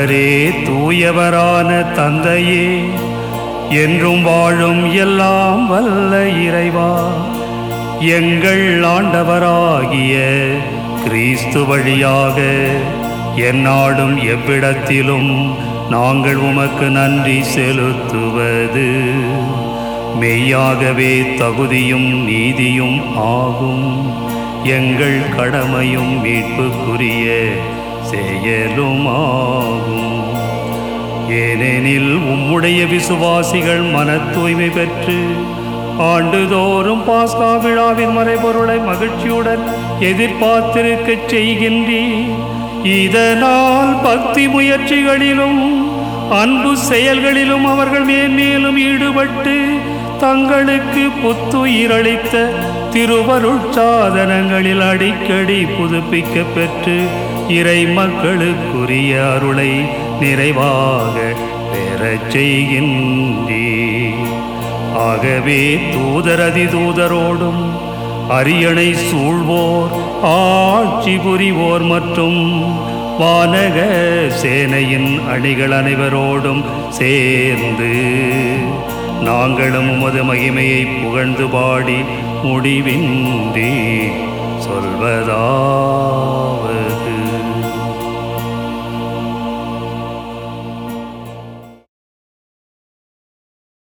தூயவரே தூயவரான தந்தையே என்றும் வாழும் எல்லாம் வல்ல இறைவா எங்கள் ஆண்டவராகிய கிறிஸ்து வழியாக எந்நாடும் எவ்விடத்திலும் நாங்கள் உமக்கு நன்றி செலுத்துவது மெய்யாகவே தகுதியும் நீதியும் ஆகும் எங்கள் கடமையும் மீட்புக்குரிய செயலும் ஆகும் ஏனெனில் உம்முடைய விசுவாசிகள் மன தூய்மை பெற்று ஆண்டுதோறும் பாஸ்கா விழாவின் மறைபொருளை மகிழ்ச்சியுடன் எதிர்பார்த்திருக்கச் செய்கின்றீர் இதனால் பக்தி முயற்சிகளிலும் அன்பு செயல்களிலும் அவர்கள் மேன்மேலும் ஈடுபட்டு தங்களுக்கு புத்துயிரளித்த திருவருள் சாதனங்களில் அடிக்கடி புதுப்பிக்க பெற்று இறை மக்களுக்குரிய அருளை நிறைவாக பெறச் செய்கின்றீர் ஆகவே தூதரதி தூதரோடும் அரியணை சூழ்வோர் ஆட்சி புரிவோர் மற்றும் வானக சேனையின் அணிகள் அனைவரோடும் சேர்ந்து நாங்களும் உமது மகிமையை புகழ்ந்து பாடி முடிவின்றி சொல்வதாவது